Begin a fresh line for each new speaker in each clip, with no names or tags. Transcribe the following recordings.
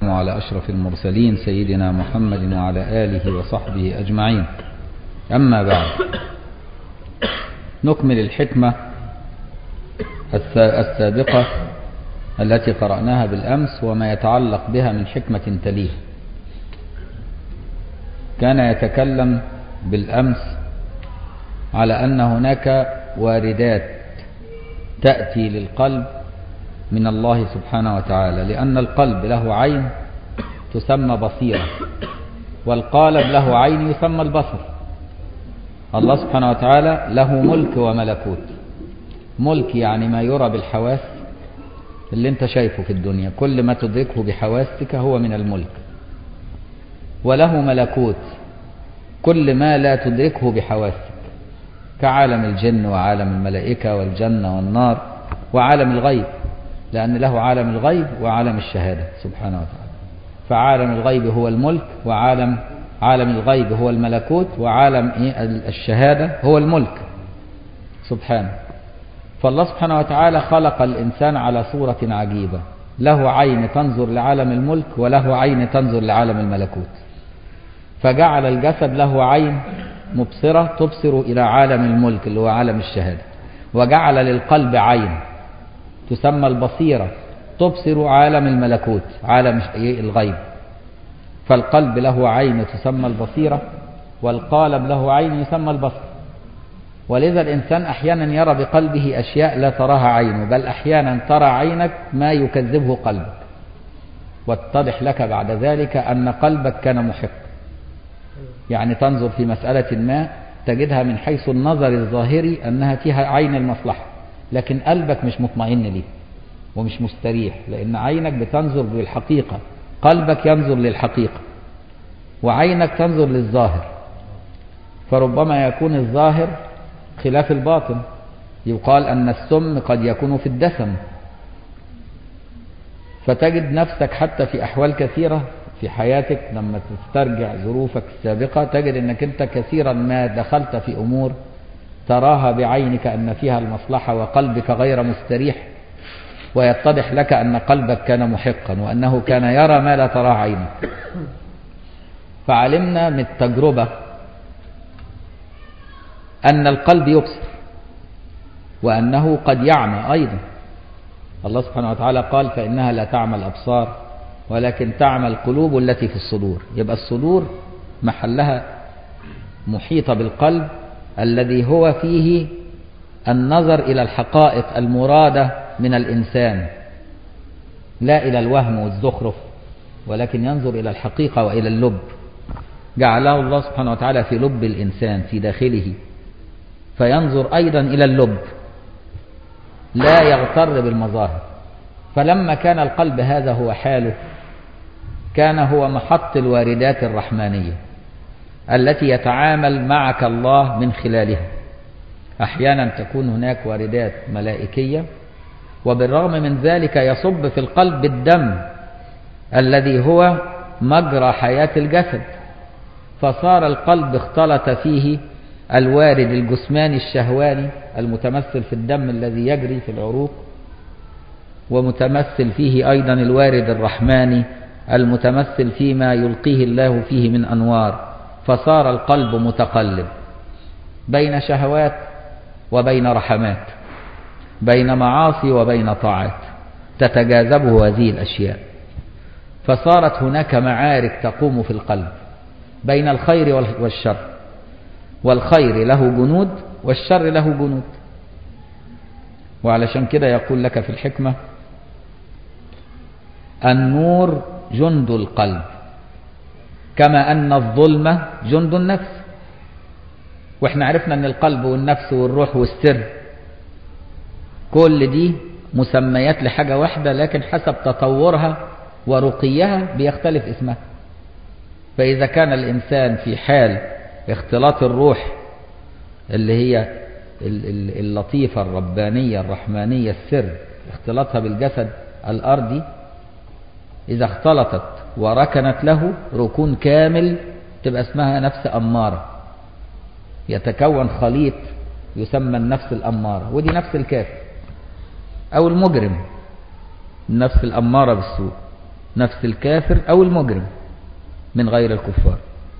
وعلى أشرف المرسلين سيدنا محمد وعلى آله وصحبه أجمعين أما بعد نكمل الحكمة السابقة التي قرأناها بالأمس وما يتعلق بها من حكمة تليه كان يتكلم بالأمس على أن هناك واردات تأتي للقلب من الله سبحانه وتعالى لأن القلب له عين تسمى بصيرة والقالب له عين يسمى البصر الله سبحانه وتعالى له ملك وملكوت ملك يعني ما يرى بالحواس اللي انت شايفه في الدنيا كل ما تدركه بحواسك هو من الملك وله ملكوت كل ما لا تدركه بحواسك كعالم الجن وعالم الملائكة والجنة والنار وعالم الغيب لأن له عالم الغيب وعالم الشهادة سبحانه وتعالى فعالم الغيب هو الملك وعالم عالم الغيب هو الملكوت وعالم الشهادة هو الملك سبحانه فالله سبحانه وتعالى خلق الإنسان على صورة عجيبة له عين تنظر لعالم الملك وله عين تنظر لعالم الملكوت فجعل الجسد له عين مبصرة تبصر إلى عالم الملك اللي هو عالم الشهادة وجعل للقلب عين تسمى البصيرة تبصر عالم الملكوت عالم الغيب فالقلب له عين تسمى البصيرة والقالب له عين يسمى البصر ولذا الإنسان أحيانا يرى بقلبه أشياء لا تراها عينه بل أحيانا ترى عينك ما يكذبه قلبك واتضح لك بعد ذلك أن قلبك كان محق يعني تنظر في مسألة ما تجدها من حيث النظر الظاهري أنها فيها عين المصلحة لكن قلبك مش مطمئن ليه ومش مستريح لأن عينك بتنظر للحقيقة قلبك ينظر للحقيقة وعينك تنظر للظاهر فربما يكون الظاهر خلاف الباطن يقال أن السم قد يكون في الدسم فتجد نفسك حتى في أحوال كثيرة في حياتك لما تسترجع ظروفك السابقة تجد أنك أنت كثيرا ما دخلت في أمور تراها بعينك أن فيها المصلحة وقلبك غير مستريح ويتضح لك أن قلبك كان محقا وأنه كان يرى ما لا تراه عينك فعلمنا من التجربة أن القلب يبصر وأنه قد يعمى أيضا الله سبحانه وتعالى قال فإنها لا تعمى الأبصار ولكن تعمى القلوب التي في الصدور يبقى الصدور محلها محيطة بالقلب الذي هو فيه النظر إلى الحقائق المرادة من الإنسان لا إلى الوهم والزخرف ولكن ينظر إلى الحقيقة وإلى اللب جعله الله سبحانه وتعالى في لب الإنسان في داخله فينظر أيضا إلى اللب لا يغتر بالمظاهر فلما كان القلب هذا هو حاله كان هو محط الواردات الرحمانية التي يتعامل معك الله من خلالها أحيانا تكون هناك واردات ملائكية وبالرغم من ذلك يصب في القلب الدم الذي هو مجرى حياة الجسد فصار القلب اختلط فيه الوارد الجسماني الشهواني المتمثل في الدم الذي يجري في العروق ومتمثل فيه أيضا الوارد الرحماني المتمثل فيما يلقيه الله فيه من أنوار فصار القلب متقلب بين شهوات وبين رحمات بين معاصي وبين طاعات تتجاذبه هذه الأشياء فصارت هناك معارك تقوم في القلب بين الخير والشر والخير له جنود والشر له جنود وعلشان كده يقول لك في الحكمة النور جند القلب كما أن الظلمة جند النفس واحنا عرفنا أن القلب والنفس والروح والسر كل دي مسميات لحاجة واحدة لكن حسب تطورها ورقيها بيختلف اسمها فإذا كان الإنسان في حال اختلاط الروح اللي هي اللطيفة الربانية الرحمانية السر اختلاطها بالجسد الأرضي إذا اختلطت وركنت له ركون كامل تبقى اسمها نفس أمارة يتكون خليط يسمى النفس الأمارة ودي نفس الكافر أو المجرم النفس الأمارة بالسوء نفس الكافر أو المجرم من غير الكفار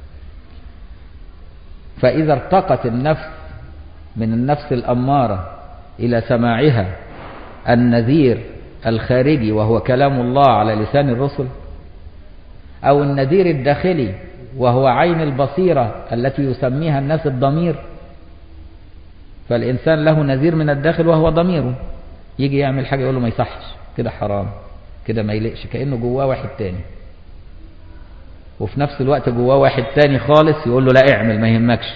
فإذا ارتقت النفس من النفس الأمارة إلى سماعها النذير الخارجي وهو كلام الله على لسان الرسل أو النذير الداخلي وهو عين البصيرة التي يسميها الناس الضمير فالإنسان له نذير من الداخل وهو ضميره يجي يعمل حاجة يقول له ما يصحش كده حرام كده ما يلقش كأنه جواه واحد تاني وفي نفس الوقت جواه واحد تاني خالص يقول له لا اعمل ما يهمكش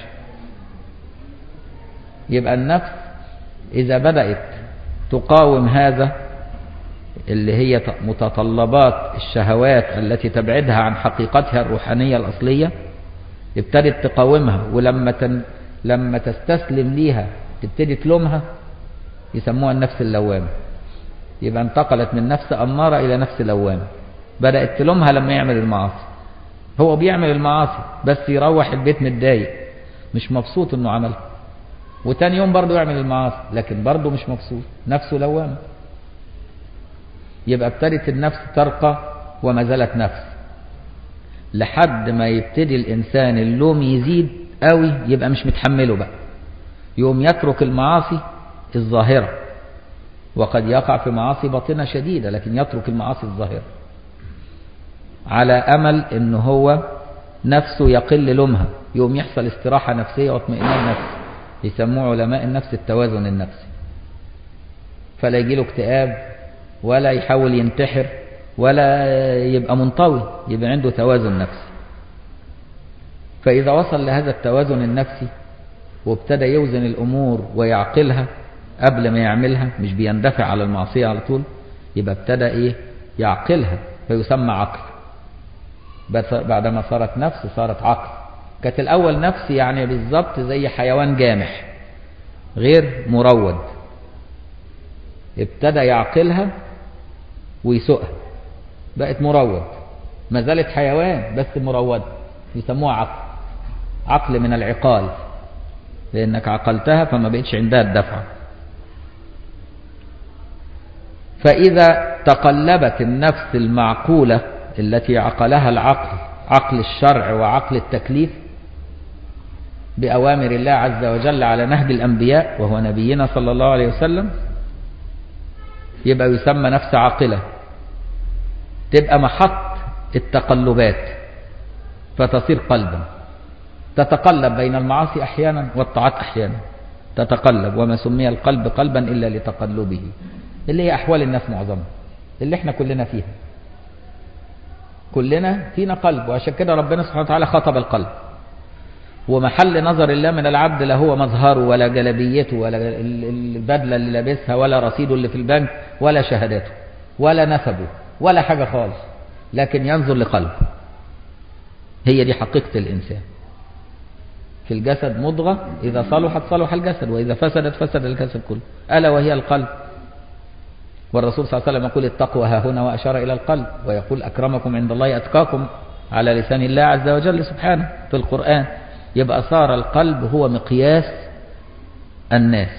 يبقى النفس إذا بدأت تقاوم هذا اللي هي متطلبات الشهوات التي تبعدها عن حقيقتها الروحانية الأصلية ابتدت تقاومها ولما تن لما تستسلم ليها تبتدي تلومها يسموها النفس اللوامة يبقى انتقلت من نفس أمارة إلى نفس لوامة بدأت تلومها لما يعمل المعاصي هو بيعمل المعاصي بس يروح البيت متضايق مش مبسوط انه عملها وتاني يوم برضه يعمل المعاصي لكن برضه مش مبسوط نفسه لوامة يبقى ابتدت النفس ترقى وما زالت نفس لحد ما يبتدي الإنسان اللوم يزيد قوي يبقى مش متحمله بقى يقوم يترك المعاصي الظاهرة وقد يقع في معاصي باطنة شديدة لكن يترك المعاصي الظاهرة على أمل إن هو نفسه يقل لومها يقوم يحصل استراحة نفسية واطمئنان نفسي يسموه علماء النفس التوازن النفسي فلا يجيله اكتئاب ولا يحاول ينتحر ولا يبقى منطوي يبقى عنده توازن نفسي فإذا وصل لهذا التوازن النفسي وابتدى يوزن الأمور ويعقلها قبل ما يعملها مش بيندفع على المعصية على طول يبقى ابتدى إيه يعقلها فيسمى عقل بعدما صارت نفس صارت عقل كانت الأول نفس يعني بالظبط زي حيوان جامح غير مروض ابتدى يعقلها ويسوقها بقت مروض ما زالت حيوان بس مروض يسموها عقل عقل من العقال لأنك عقلتها فما بقتش عندها الدفع فإذا تقلبت النفس المعقولة التي عقلها العقل عقل الشرع وعقل التكليف بأوامر الله عز وجل على نهج الأنبياء وهو نبينا صلى الله عليه وسلم يبقى يسمى نفس عاقلة تبقى محط التقلبات فتصير قلبا تتقلب بين المعاصي أحيانا والطاعات أحيانا تتقلب وما سمي القلب قلبا إلا لتقلبه اللي هي أحوال الناس معظمها اللي احنا كلنا فيها كلنا فينا قلب وعشان كده ربنا سبحانه وتعالى خطب القلب ومحل نظر الله من العبد لا هو مظهره ولا جلبيته ولا البدلة اللي لابسها ولا رصيده اللي في البنك ولا شهاداته ولا نسبه ولا حاجة خالص لكن ينظر لقلبه هي دي حقيقة الإنسان في الجسد مضغة إذا صلحت صلح الجسد وإذا فسدت فسد الجسد كله ألا وهي القلب والرسول صلى الله عليه وسلم يقول التقوى ها هنا وأشار إلى القلب ويقول أكرمكم عند الله أتقاكم على لسان الله عز وجل سبحانه في القرآن يبقى صار القلب هو مقياس الناس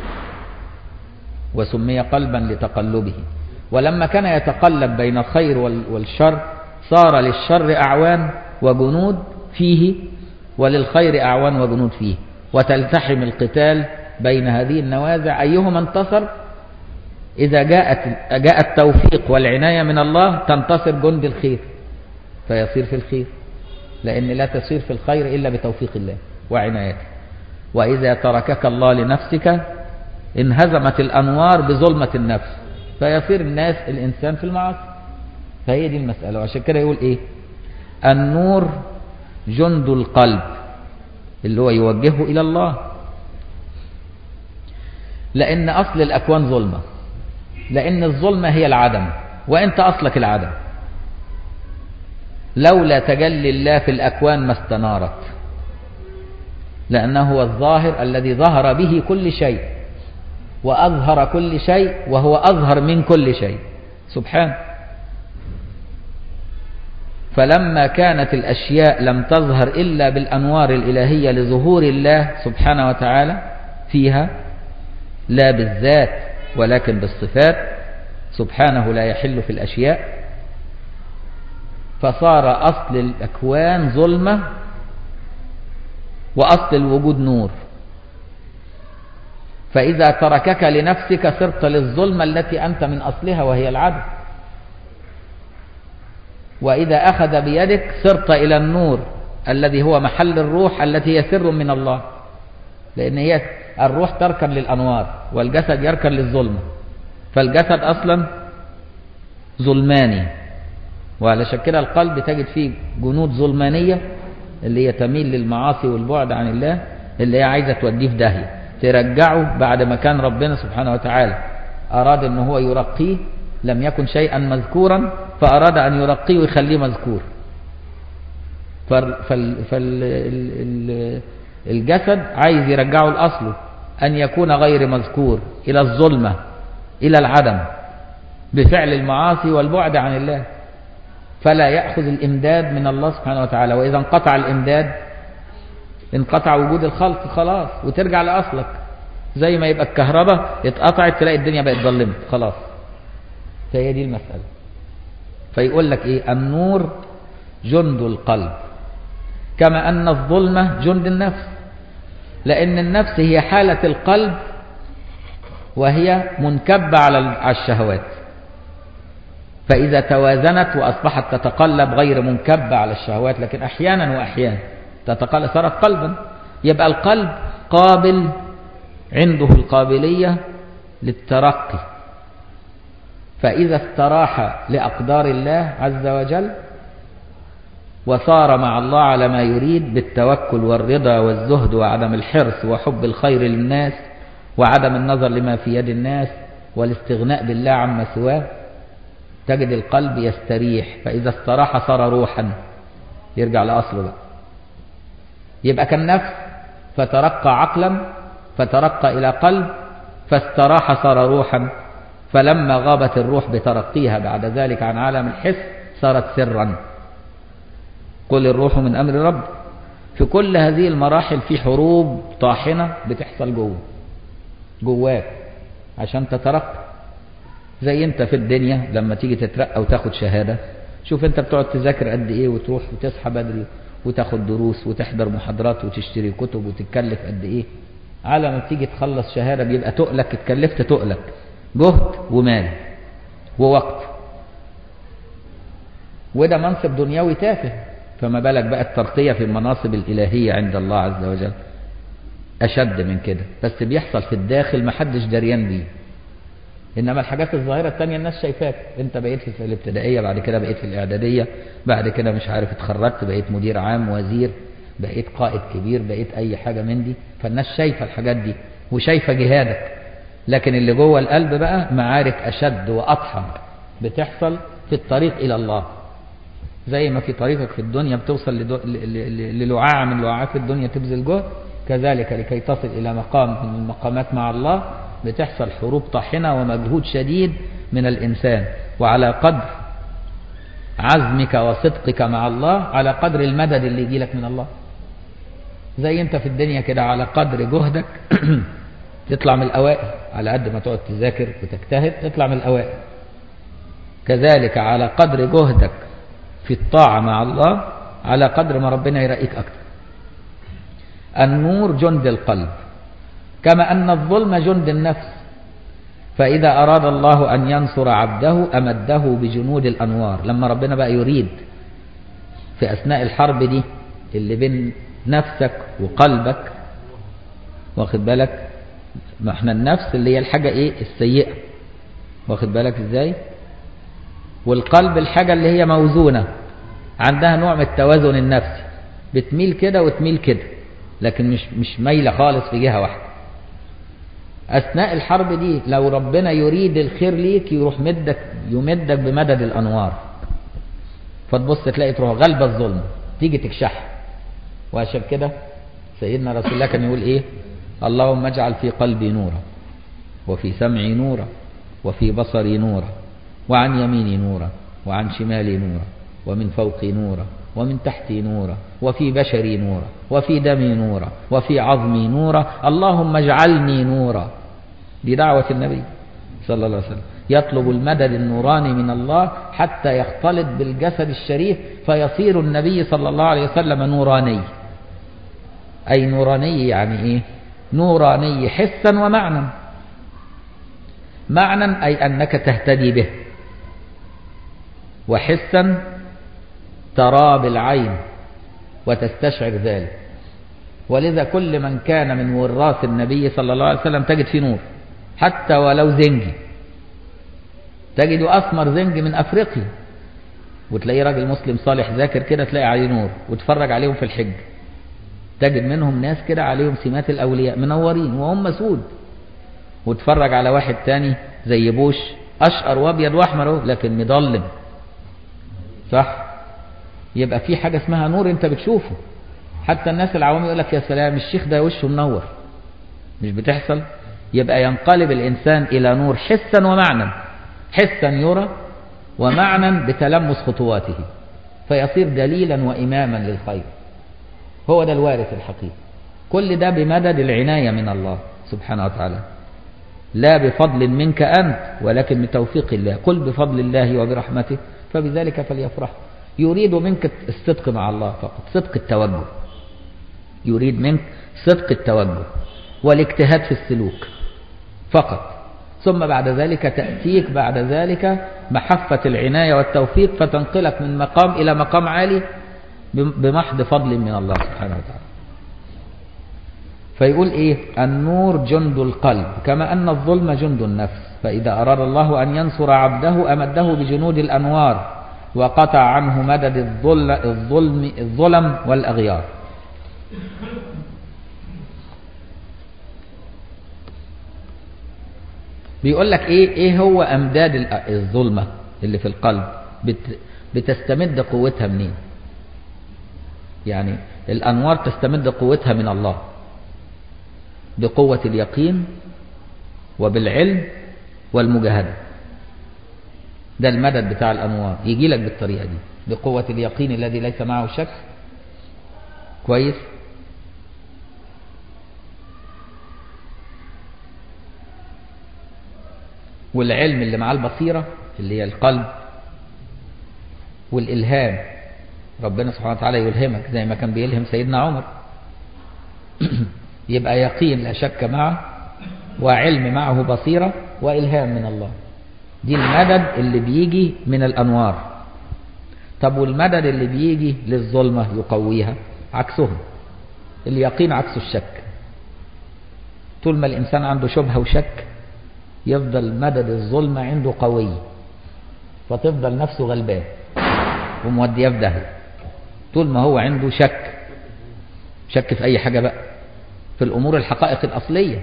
وسمي قلبا لتقلبه ولما كان يتقلب بين الخير والشر صار للشر أعوان وجنود فيه وللخير أعوان وجنود فيه وتلتحم القتال بين هذه النوازع أيهما انتصر إذا جاءت جاء التوفيق والعناية من الله تنتصر جند الخير فيصير في الخير لأن لا تسير في الخير إلا بتوفيق الله وعنايته وإذا تركك الله لنفسك انهزمت الأنوار بظلمة النفس فيصير الناس الإنسان في المعاصي فهي دي المسألة وعشان كده يقول إيه النور جند القلب اللي هو يوجهه إلى الله لأن أصل الأكوان ظلمة لأن الظلمة هي العدم وأنت أصلك العدم لولا تجلي الله في الأكوان ما استنارت لأنه هو الظاهر الذي ظهر به كل شيء وأظهر كل شيء وهو أظهر من كل شيء سبحانه فلما كانت الأشياء لم تظهر إلا بالأنوار الإلهية لظهور الله سبحانه وتعالى فيها لا بالذات ولكن بالصفات سبحانه لا يحل في الأشياء فصار أصل الأكوان ظلمة وأصل الوجود نور فإذا تركك لنفسك صرت للظلمة التي أنت من أصلها وهي العدل وإذا أخذ بيدك صرت إلى النور الذي هو محل الروح التي هي سر من الله لأن هي الروح تركن للأنوار والجسد يركن للظلمة فالجسد أصلا ظلماني وعلى كده القلب تجد فيه جنود ظلمانية اللي هي تميل للمعاصي والبعد عن الله اللي هي عايزة توديه في داهية ترجعه بعد ما كان ربنا سبحانه وتعالى أراد أن هو يرقيه لم يكن شيئا مذكورا فأراد أن يرقيه ويخليه مذكور فالجسد عايز يرجعه لأصله أن يكون غير مذكور إلى الظلمة إلى العدم بفعل المعاصي والبعد عن الله فلا يأخذ الإمداد من الله سبحانه وتعالى وإذا انقطع الإمداد انقطع وجود الخلق خلاص وترجع لأصلك زي ما يبقى الكهرباء اتقطعت تلاقي الدنيا بقت ظلمت خلاص فهي دي المسألة فيقول لك ايه النور جند القلب كما أن الظلمة جند النفس لأن النفس هي حالة القلب وهي منكبة على الشهوات فإذا توازنت وأصبحت تتقلب غير منكبة على الشهوات لكن أحيانا وأحيانا تتقلب صارت قلبا يبقى القلب قابل عنده القابلية للترقي فإذا استراح لأقدار الله عز وجل وصار مع الله على ما يريد بالتوكل والرضا والزهد وعدم الحرص وحب الخير للناس وعدم النظر لما في يد الناس والاستغناء بالله عما سواه تجد القلب يستريح فإذا استراح صار روحا يرجع لأصله بقى يبقى كالنفس فترقى عقلا فترقى إلى قلب فاستراح صار روحا فلما غابت الروح بترقيها بعد ذلك عن عالم الحس صارت سرا قل الروح من أمر رب في كل هذه المراحل في حروب طاحنة بتحصل جوه جواك عشان تترقى زي انت في الدنيا لما تيجي تترقى وتاخد شهادة شوف انت بتقعد تذاكر قد ايه وتروح وتصحى بدري وتاخد دروس وتحضر محاضرات وتشتري كتب وتتكلف قد ايه على ما تيجي تخلص شهادة بيبقى تقلك اتكلفت تقلك جهد ومال ووقت وده منصب دنيوي تافه فما بالك بقى الترقية في المناصب الإلهية عند الله عز وجل أشد من كده بس بيحصل في الداخل محدش دريان بيه إنما الحاجات الظاهرة التانية الناس شايفاك أنت بقيت في الابتدائية بعد كده بقيت في الإعدادية بعد كده مش عارف اتخرجت بقيت مدير عام وزير بقيت قائد كبير بقيت أي حاجة من دي فالناس شايفة الحاجات دي وشايفة جهادك لكن اللي جوه القلب بقى معارك أشد وأطحن بتحصل في الطريق إلى الله زي ما في طريقك في الدنيا بتوصل للعاعة من لعاعات الدنيا تبذل جهد كذلك لكي تصل إلى مقام من المقامات مع الله بتحصل حروب طاحنة ومجهود شديد من الإنسان وعلى قدر عزمك وصدقك مع الله على قدر المدد اللي يجي لك من الله زي انت في الدنيا كده على قدر جهدك تطلع من الأوائل على قد ما تقعد تذاكر وتجتهد تطلع من الأوائل كذلك على قدر جهدك في الطاعة مع الله على قدر ما ربنا يرقيك أكتر النور جند القلب كما أن الظلم جند النفس فإذا أراد الله أن ينصر عبده أمده بجنود الأنوار لما ربنا بقى يريد في أثناء الحرب دي اللي بين نفسك وقلبك واخد بالك ما احنا النفس اللي هي الحاجة ايه السيئة واخد بالك ازاي والقلب الحاجة اللي هي موزونة عندها نوع من التوازن النفسي بتميل كده وتميل كده لكن مش مش مايلة خالص في جهة واحدة أثناء الحرب دي لو ربنا يريد الخير ليك يروح مدك يمدك بمدد الأنوار فتبص تلاقي تروح غلبة الظلم تيجي تكشح وعشان كده سيدنا رسول الله كان يقول ايه اللهم اجعل في قلبي نورا وفي سمعي نورا وفي بصري نورا وعن يميني نورا وعن شمالي نورا ومن فوقي نورا ومن تحتي نورا وفي بشري نورا وفي دمي نورا وفي عظمي نورا اللهم اجعلني نورا دي دعوة النبي صلى الله عليه وسلم يطلب المدد النوراني من الله حتى يختلط بالجسد الشريف فيصير النبي صلى الله عليه وسلم نوراني أي نوراني يعني إيه نوراني حسا ومعنى معنى أي أنك تهتدي به وحسا ترى بالعين وتستشعر ذلك ولذا كل من كان من وراث النبي صلى الله عليه وسلم تجد فيه نور حتى ولو زنجي تجد أسمر زنجي من أفريقيا وتلاقيه راجل مسلم صالح ذاكر كده تلاقي عليه نور وتفرج عليهم في الحج تجد منهم ناس كده عليهم سمات الأولياء منورين وهم سود وتفرج على واحد تاني زي بوش أشقر وأبيض وأحمر لكن مضلم صح يبقى في حاجة اسمها نور أنت بتشوفه حتى الناس العوام يقول لك يا سلام الشيخ ده وشه منور مش بتحصل يبقى ينقلب الإنسان إلى نور حسا ومعنى حسا يرى ومعنى بتلمس خطواته فيصير دليلا وإماما للخير هو ده الوارث الحقيقي كل ده بمدد العناية من الله سبحانه وتعالى لا بفضل منك أنت ولكن بتوفيق الله قل بفضل الله وبرحمته فبذلك فليفرح يريد منك الصدق مع الله فقط صدق التوجه يريد منك صدق التوجه والاجتهاد في السلوك فقط ثم بعد ذلك تأتيك بعد ذلك محفة العناية والتوفيق فتنقلك من مقام إلى مقام عالي بمحض فضل من الله سبحانه وتعالى فيقول إيه النور جند القلب كما أن الظلم جند النفس فإذا أراد الله أن ينصر عبده أمده بجنود الأنوار وقطع عنه مدد الظل الظلم, الظلم والأغيار بيقول لك ايه ايه هو امداد الظلمه اللي في القلب بت بتستمد قوتها منين يعني الانوار تستمد قوتها من الله بقوه اليقين وبالعلم والمجاهده ده المدد بتاع الانوار يجي لك بالطريقه دي بقوه اليقين الذي ليس معه شك كويس والعلم اللي معاه البصيرة اللي هي القلب والإلهام ربنا سبحانه وتعالى يلهمك زي ما كان بيلهم سيدنا عمر يبقى يقين لا شك معه وعلم معه بصيرة وإلهام من الله دي المدد اللي بيجي من الأنوار طب والمدد اللي بيجي للظلمة يقويها عكسهم اليقين عكس الشك طول ما الإنسان عنده شبهة وشك يفضل مدد الظلمة عنده قوي فتفضل نفسه غلبان وموديه في داهية طول ما هو عنده شك شك في أي حاجة بقى في الأمور الحقائق الأصلية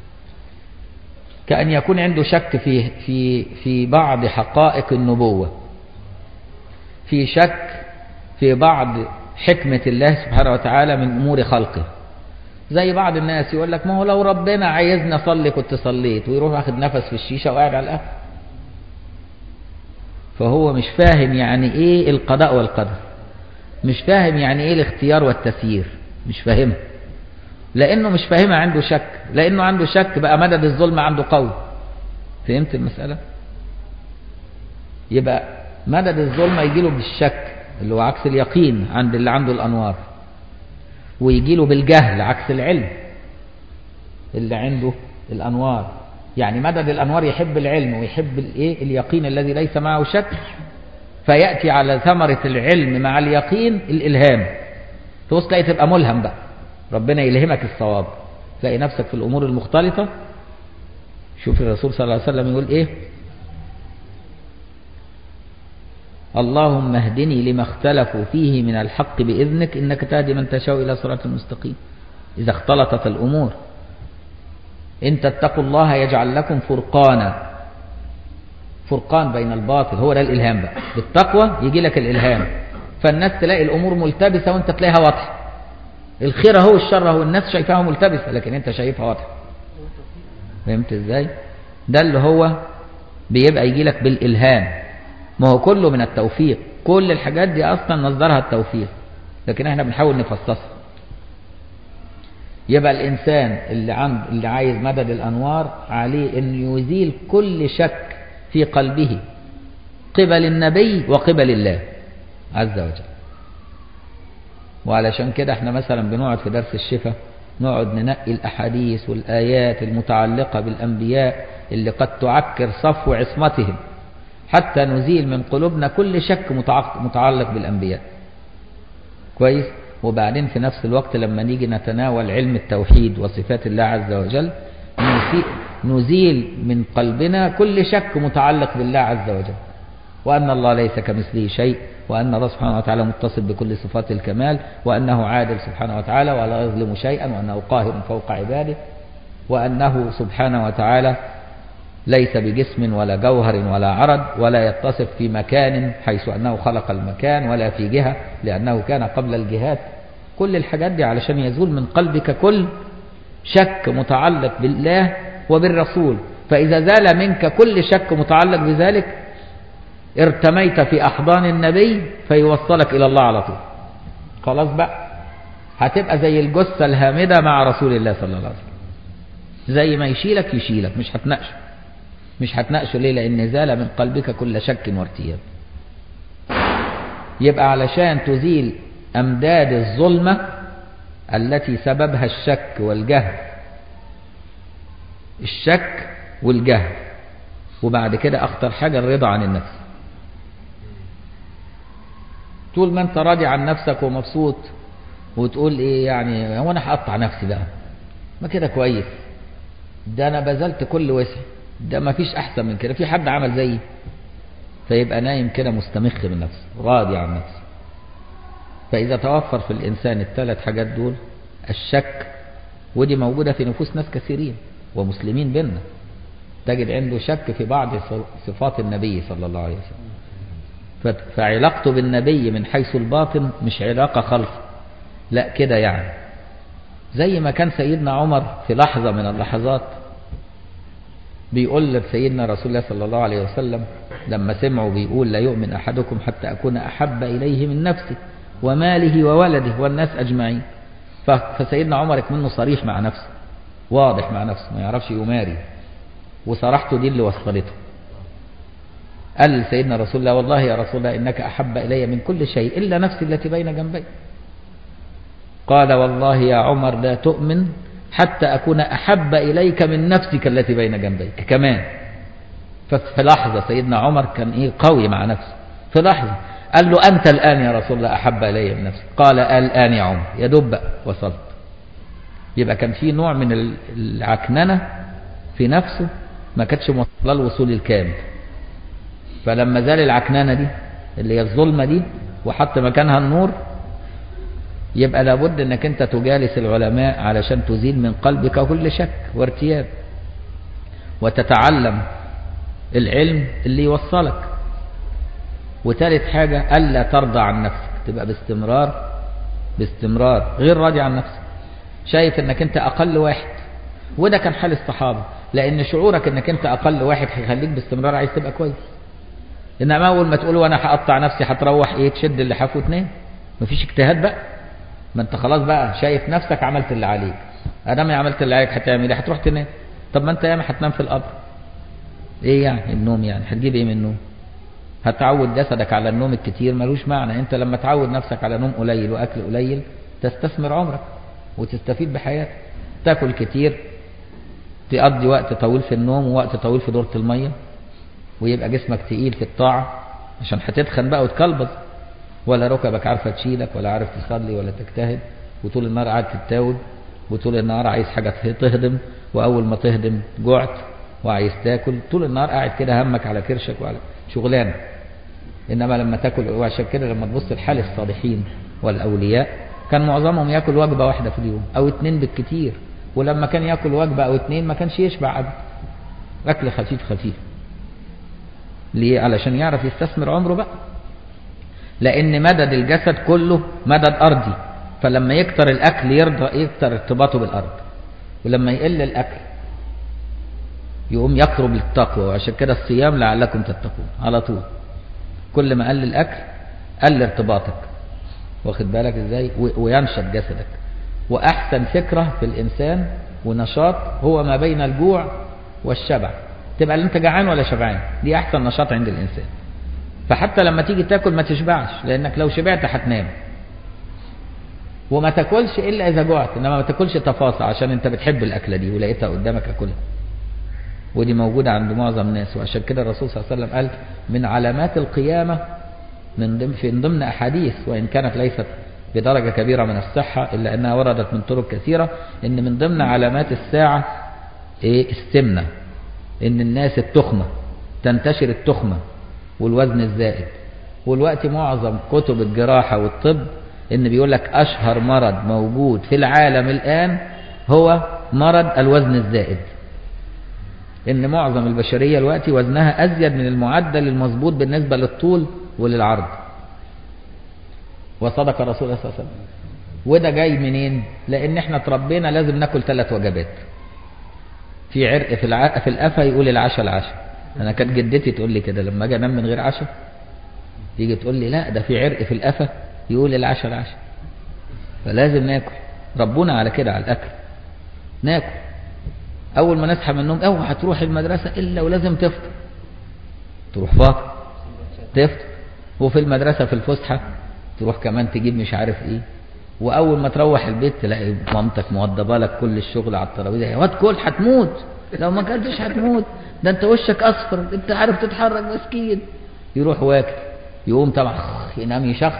كأن يكون عنده شك في في في بعض حقائق النبوة في شك في بعض حكمة الله سبحانه وتعالى من أمور خلقه زي بعض الناس يقول لك ما هو لو ربنا عايزني اصلي كنت صليت ويروح واخد نفس في الشيشه وقاعد على القهوه فهو مش فاهم يعني ايه القضاء والقدر مش فاهم يعني ايه الاختيار والتسيير مش فاهمها لانه مش فاهمها عنده شك لانه عنده شك بقى مدد الظلم عنده قوي فهمت المساله يبقى مدد الظلم يجي له بالشك اللي هو عكس اليقين عند اللي عنده الانوار ويجي له بالجهل عكس العلم اللي عنده الانوار يعني مدد الانوار يحب العلم ويحب الايه اليقين الذي ليس معه شك فياتي على ثمره العلم مع اليقين الالهام تبص تلاقي تبقى ملهم بقى ربنا يلهمك الصواب تلاقي نفسك في الامور المختلطه شوف الرسول صلى الله عليه وسلم يقول ايه اللهم اهدني لما اختلفوا فيه من الحق بإذنك إنك تهدي من تشاء إلى صراط المستقيم إذا اختلطت الأمور إن تتقوا الله يجعل لكم فرقانا فرقان بين الباطل هو ده الإلهام بقى بالتقوى يجي لك الإلهام فالناس تلاقي الأمور ملتبسة وأنت تلاقيها واضحة الخير هو الشر هو الناس شايفاها ملتبسة لكن أنت شايفها واضحة فهمت إزاي ده اللي هو بيبقى يجي لك بالإلهام ما هو كله من التوفيق كل الحاجات دي اصلا مصدرها التوفيق لكن احنا بنحاول نفصصها يبقى الإنسان اللي عند اللي عايز مدد الأنوار عليه أن يزيل كل شك في قلبه قبل النبي وقبل الله عز وجل وعلشان كده احنا مثلا بنقعد في درس الشفاء نقعد ننقي الأحاديث والآيات المتعلقة بالأنبياء اللي قد تعكر صفو عصمتهم حتى نزيل من قلوبنا كل شك متعلق بالأنبياء كويس وبعدين في نفس الوقت لما نيجي نتناول علم التوحيد وصفات الله عز وجل نزيل من قلبنا كل شك متعلق بالله عز وجل وأن الله ليس كمثله شيء وأن الله سبحانه وتعالى متصف بكل صفات الكمال وأنه عادل سبحانه وتعالى ولا يظلم شيئا وأنه قاهر فوق عباده وأنه سبحانه وتعالى ليس بجسم ولا جوهر ولا عرض ولا يتصف في مكان حيث أنه خلق المكان ولا في جهة لأنه كان قبل الجهات كل الحاجات دي علشان يزول من قلبك كل شك متعلق بالله وبالرسول فإذا زال منك كل شك متعلق بذلك ارتميت في أحضان النبي فيوصلك إلى الله على طول خلاص بقى هتبقى زي الجثة الهامدة مع رسول الله صلى الله عليه وسلم زي ما يشيلك يشيلك مش هتناقشه مش هتناقشه ليه لأن زال من قلبك كل شك وارتياب يبقى علشان تزيل أمداد الظلمة التي سببها الشك والجهل الشك والجهل وبعد كده أخطر حاجة الرضا عن النفس طول ما انت راضي عن نفسك ومبسوط وتقول ايه يعني هو انا هقطع نفسي بقى ما كده كويس ده انا بذلت كل وسعي ده ما فيش احسن من كده في حد عمل زيي فيبقى نايم كده مستمخ من نفسه راضي عن نفسه فاذا توفر في الانسان الثلاث حاجات دول الشك ودي موجودة في نفوس ناس كثيرين ومسلمين بينا تجد عنده شك في بعض صفات النبي صلى الله عليه وسلم فعلاقته بالنبي من حيث الباطن مش علاقة خلف لا كده يعني زي ما كان سيدنا عمر في لحظة من اللحظات بيقول لسيدنا رسول الله صلى الله عليه وسلم لما سمعوا بيقول لا يؤمن أحدكم حتى أكون أحب إليه من نفسه وماله وولده والناس أجمعين فسيدنا عمر منه صريح مع نفسه واضح مع نفسه ما يعرفش يماري وصراحته دي اللي وصلته قال لسيدنا رسول الله والله يا رسول الله إنك أحب إلي من كل شيء إلا نفسي التي بين جنبي قال والله يا عمر لا تؤمن حتى أكون أحب إليك من نفسك التي بين جنبيك كمان ففي لحظة سيدنا عمر كان إيه قوي مع نفسه في لحظة قال له أنت الآن يا رسول الله أحب إلي من نفسك قال الآن يا عمر يا دب وصلت يبقى كان في نوع من العكننة في نفسه ما كانتش موصله الوصول الكامل فلما زال العكننة دي اللي هي الظلمة دي وحط مكانها النور يبقى لابد انك انت تجالس العلماء علشان تزيل من قلبك كل شك وارتياب وتتعلم العلم اللي يوصلك وثالث حاجة ألا ترضى عن نفسك تبقى باستمرار باستمرار غير راضي عن نفسك شايف انك انت اقل واحد وده كان حال الصحابة لان شعورك انك انت اقل واحد هيخليك باستمرار عايز تبقى كويس انما اول ما تقول وانا هقطع نفسي هتروح ايه تشد اللحاف وتنام مفيش اجتهاد بقى ما انت خلاص بقى شايف نفسك عملت اللي عليك ادام عملت اللي عليك هتعمل ايه هتروح تنام طب ما انت ياما هتنام في القبر ايه يعني النوم يعني هتجيب ايه من النوم هتعود جسدك على النوم الكتير ملوش معنى انت لما تعود نفسك على نوم قليل واكل قليل تستثمر عمرك وتستفيد بحياتك تاكل كتير تقضي وقت طويل في النوم ووقت طويل في دورة المية ويبقى جسمك تقيل في الطاعة عشان هتتخن بقى وتكلبز ولا ركبك عارفة تشيلك ولا عارف تصلي ولا تجتهد وطول النهار قاعد تتاوب وطول النهار عايز حاجة تهضم وأول ما تهضم جعت وعايز تاكل طول النهار قاعد كده همك على كرشك وعلى شغلانة إنما لما تاكل وعشان كده لما تبص لحال الصالحين والأولياء كان معظمهم ياكل وجبة واحدة في اليوم أو اتنين بالكتير ولما كان ياكل وجبة أو اتنين ما كانش يشبع أبدا أكل خفيف خفيف ليه علشان يعرف يستثمر عمره بقى لأن مدد الجسد كله مدد أرضي فلما يكتر الأكل يرضى يكتر ارتباطه بالأرض ولما يقل الأكل يقوم يقرب للتقوى وعشان كده الصيام لعلكم تتقون على طول كل ما قل الأكل قل ارتباطك واخد بالك ازاي وينشط جسدك وأحسن فكرة في الإنسان ونشاط هو ما بين الجوع والشبع تبقى اللي انت جعان ولا شبعان دي أحسن نشاط عند الإنسان فحتى لما تيجي تاكل ما تشبعش لأنك لو شبعت هتنام وما تاكلش إلا إذا جوعت إنما ما تاكلش تفاصيل عشان أنت بتحب الأكلة دي ولقيتها قدامك أكلها ودي موجودة عند معظم الناس وعشان كده الرسول صلى الله عليه وسلم قال من علامات القيامة من ضمن في ضمن أحاديث وإن كانت ليست بدرجة كبيرة من الصحة إلا أنها وردت من طرق كثيرة إن من ضمن علامات الساعة إيه السمنة إن الناس التخمة تنتشر التخمة والوزن الزائد والوقت معظم كتب الجراحة والطب إن بيقول لك أشهر مرض موجود في العالم الآن هو مرض الوزن الزائد إن معظم البشرية الوقت وزنها أزيد من المعدل المظبوط بالنسبة للطول وللعرض وصدق الرسول صلى الله عليه وسلم وده جاي منين لان احنا اتربينا لازم ناكل ثلاث وجبات في عرق في الع... في القفا يقول العشاء العشاء انا كانت جدتي تقول لي كده لما اجي انام من غير عشاء تيجي تقول لي لا ده في عرق في القفا يقول العشاء العشاء فلازم ناكل ربنا على كده على الاكل ناكل اول ما نصحى من النوم اوعى تروح المدرسه الا ولازم تفطر تروح فاطر تفطر وفي المدرسه في الفسحه تروح كمان تجيب مش عارف ايه واول ما تروح البيت تلاقي مامتك موضبه لك كل الشغل على الترابيزه يا واد كل هتموت لو ما كلتش هتموت ده انت وشك اصفر انت عارف تتحرك مسكين يروح واكل يقوم طبعا ينام يشخ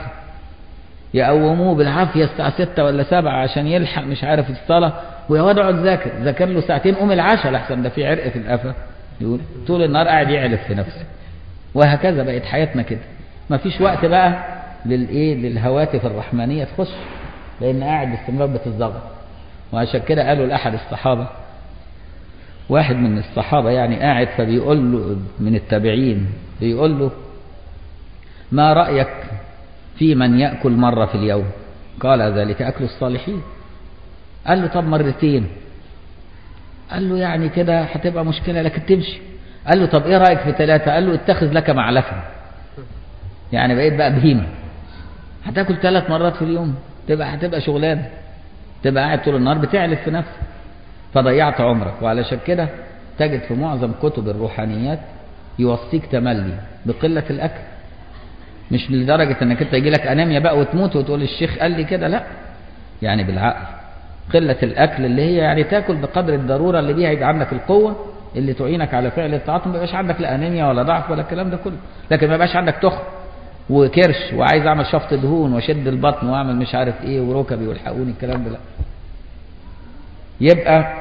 يقوموه بالعافيه الساعه 6 ولا 7 عشان يلحق مش عارف الصلاه ويا واد اقعد ذاكر ذاكر له ساعتين قوم العشاء لحسن ده في عرق في القفا يقول طول النهار قاعد يعلف في نفسه وهكذا بقت حياتنا كده مفيش وقت بقى للايه للهواتف الرحمانيه تخش لان قاعد باستمرار بتتظبط وعشان كده قالوا لاحد الصحابه واحد من الصحابه يعني قاعد فبيقول له من التابعين بيقول له ما رايك في من ياكل مره في اليوم قال ذلك اكل الصالحين قال له طب مرتين قال له يعني كده هتبقى مشكله لكن تمشي قال له طب ايه رايك في ثلاثه قال له اتخذ لك معلفا يعني بقيت بقى بهيمه هتاكل ثلاث مرات في اليوم تبقى هتبقى شغلانه تبقى قاعد طول النهار بتعلف في نفسك فضيعت عمرك وعلشان كده تجد في معظم كتب الروحانيات يوصيك تملي بقله الاكل مش لدرجه انك انت يجي لك انيميا بقى وتموت وتقول الشيخ قال لي كده لا يعني بالعقل قله الاكل اللي هي يعني تاكل بقدر الضروره اللي بيها يبقى عندك القوه اللي تعينك على فعل الطاعات ما يبقاش عندك لا انيميا ولا ضعف ولا الكلام ده كله لكن ما يبقاش عندك تخن وكرش وعايز اعمل شفط دهون واشد البطن واعمل مش عارف ايه وركبي والحقوني الكلام ده لا يبقى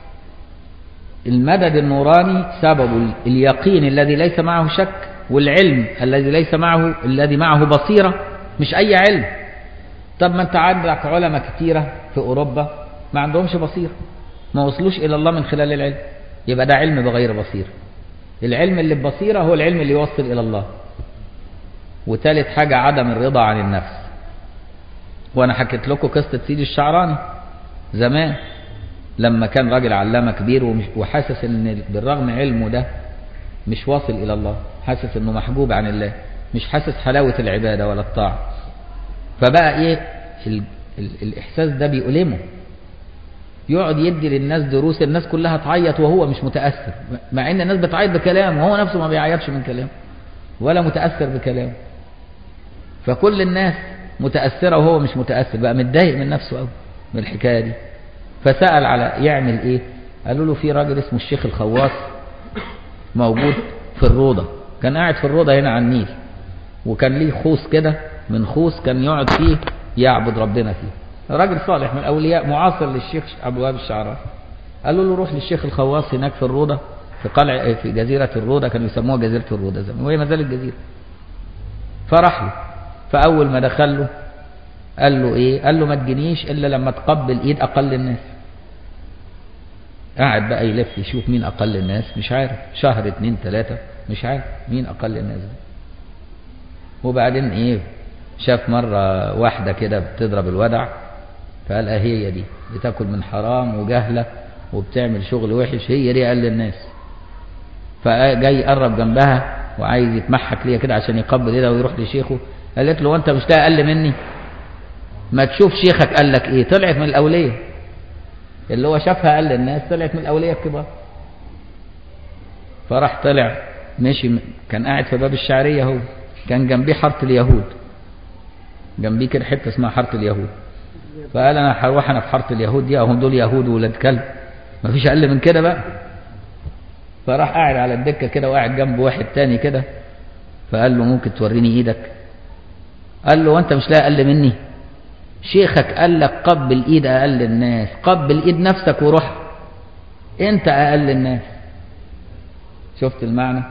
المدد النوراني سبب اليقين الذي ليس معه شك والعلم الذي ليس معه الذي معه بصيرة مش أي علم طب ما أنت عندك علماء كتيرة في أوروبا ما عندهمش بصيرة ما وصلوش إلى الله من خلال العلم يبقى ده علم بغير بصيرة العلم اللي ببصيرة هو العلم اللي يوصل إلى الله وثالث حاجة عدم الرضا عن النفس وأنا حكيت لكم قصة سيدي الشعراني زمان لما كان راجل علامة كبير ومش وحاسس ان بالرغم علمه ده مش واصل الى الله حاسس انه محجوب عن الله مش حاسس حلاوة العبادة ولا الطاعة فبقى ايه ال ال الاحساس ده بيؤلمه يقعد يدي للناس دروس الناس كلها تعيط وهو مش متأثر مع ان الناس بتعيط بكلام وهو نفسه ما بيعيطش من كلام ولا متأثر بكلام فكل الناس متأثرة وهو مش متأثر بقى متضايق من نفسه قوي من الحكاية دي فسأل على يعمل ايه قالوا له في راجل اسمه الشيخ الخواص موجود في الروضة كان قاعد في الروضة هنا على النيل وكان ليه خوص كده من خوص كان يقعد فيه يعبد ربنا فيه راجل صالح من الأولياء معاصر للشيخ أبو وهاب الشعراوي قالوا له روح للشيخ الخواص هناك في الروضة في قلع في جزيرة الروضة كانوا يسموها جزيرة الروضة زمان وهي ما زالت جزيرة فراح له فأول ما دخل له قال له ايه قال له ما تجينيش الا لما تقبل ايد اقل الناس قاعد بقى يلف يشوف مين اقل الناس مش عارف شهر اتنين تلاتة مش عارف مين اقل الناس ده وبعدين ايه شاف مرة واحدة كده بتضرب الودع فقال اه هي دي بتاكل من حرام وجهلة وبتعمل شغل وحش هي دي اقل الناس فجاي يقرب جنبها وعايز يتمحك ليها كده عشان يقبل ايدها ويروح لشيخه قالت له وانت مش ده اقل مني ما تشوف شيخك قال لك ايه طلعت من الاوليه اللي هو شافها قال للناس طلعت من الاوليه الكبار فراح طلع مشي كان قاعد في باب الشعريه هو كان جنبيه حاره اليهود جنبيه كده حته اسمها حاره اليهود فقال انا هروح انا في حاره اليهود دي اهم دول يهود ولاد كلب مفيش اقل من كده بقى فراح قاعد على الدكه كده وقاعد جنبه واحد تاني كده فقال له ممكن توريني ايدك قال له وانت مش لاقي اقل مني شيخك قال لك قبل ايد اقل الناس قبل ايد نفسك وروح انت اقل الناس شفت المعنى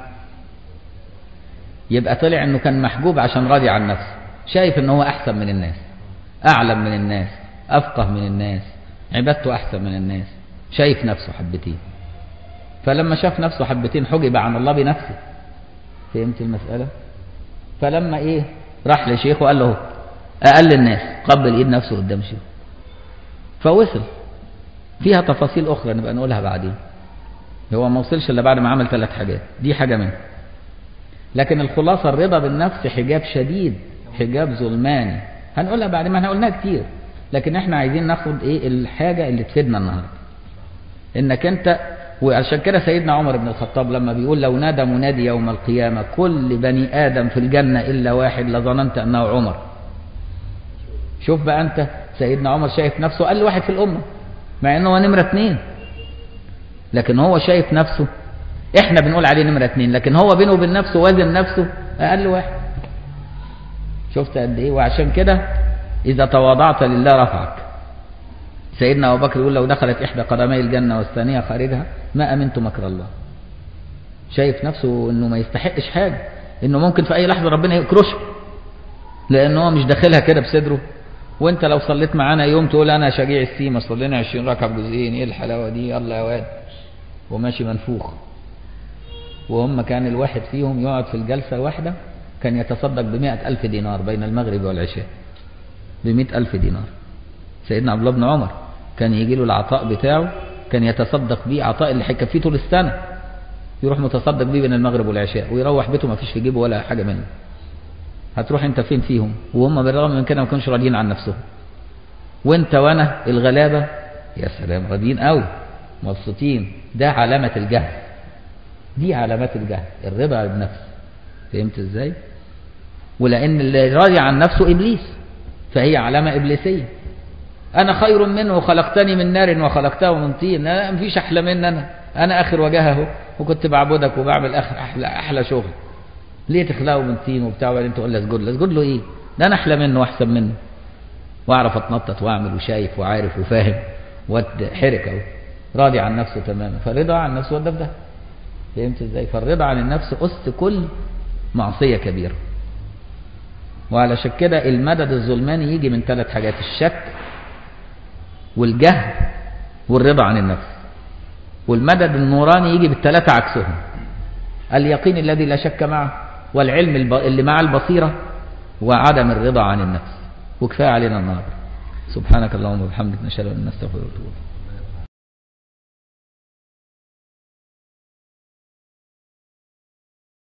يبقى طلع انه كان محجوب عشان راضي عن نفسه شايف ان هو احسن من الناس اعلم من الناس افقه من الناس عبادته احسن من الناس شايف نفسه حبتين فلما شاف نفسه حبتين حجب عن الله بنفسه فهمت المسألة فلما ايه راح لشيخه وقال له اقل الناس قبل ايد نفسه قدام شيخه فوصل فيها تفاصيل اخرى نبقى نقولها بعدين هو ما وصلش الا بعد ما عمل ثلاث حاجات دي حاجه منها لكن الخلاصه الرضا بالنفس حجاب شديد حجاب ظلماني هنقولها بعد ما احنا قلناها كتير لكن احنا عايزين ناخد ايه الحاجه اللي تفيدنا النهارده انك انت وعشان كده سيدنا عمر بن الخطاب لما بيقول لو نادى منادي يوم القيامة كل بني آدم في الجنة إلا واحد لظننت أنه عمر شوف بقى أنت سيدنا عمر شايف نفسه أقل واحد في الأمة مع أنه هو نمرة اتنين لكن هو شايف نفسه احنا بنقول عليه نمرة اتنين لكن هو بينه وبين نفسه وزن نفسه أقل واحد شفت قد ايه وعشان كده إذا تواضعت لله رفعك سيدنا أبو بكر يقول لو دخلت إحدى قدمي الجنة والثانية خارجها ما أمنت مكر الله شايف نفسه إنه ما يستحقش حاجة إنه ممكن في أي لحظة ربنا يكرشه لأن هو مش داخلها كده بصدره وانت لو صليت معانا يوم تقول انا شجيع السيما صلينا 20 ركعه بجزئين ايه الحلاوه دي يلا يا واد وماشي منفوخ وهم كان الواحد فيهم يقعد في الجلسه الواحده كان يتصدق بمئة ألف دينار بين المغرب والعشاء بمئة ألف دينار سيدنا عبد الله بن عمر كان يجي له العطاء بتاعه كان يتصدق بيه عطاء اللي هيكفيه طول السنة يروح متصدق بيه بين المغرب والعشاء ويروح بيته ما فيش في جيبه ولا حاجة منه هتروح انت فين فيهم وهم بالرغم من كده ما كانوش راضيين عن نفسهم وانت وانا الغلابة يا سلام راضيين قوي مبسوطين ده علامة الجهل دي علامات الجهل الرضا بالنفس فهمت ازاي ولان اللي راضي عن نفسه ابليس فهي علامة ابليسية انا خير منه خلقتني من نار وخلقته من طين انا مفيش احلى مني انا انا اخر وجهه وكنت بعبدك وبعمل اخر احلى احلى شغل ليه تخلقه من طين وبتاع وبعدين تقول لي اسجد له اسجد له ايه ده انا احلى منه واحسن منه واعرف اتنطط واعمل وشايف وعارف وفاهم واتحرك اهو راضي عن نفسه تماما فالرضا عن نفسه وده في ده فهمت ازاي فالرضا عن النفس أس كل معصية كبيرة وعلشان كده المدد الظلماني يجي من ثلاث حاجات الشك والجهل والرضا عن النفس والمدد النوراني يجي بالثلاثة عكسهم اليقين الذي لا شك معه والعلم اللي مع البصيرة وعدم الرضا عن النفس وكفاية علينا النهارده سبحانك اللهم وبحمدك نشهد ان نستغفرك ونتوب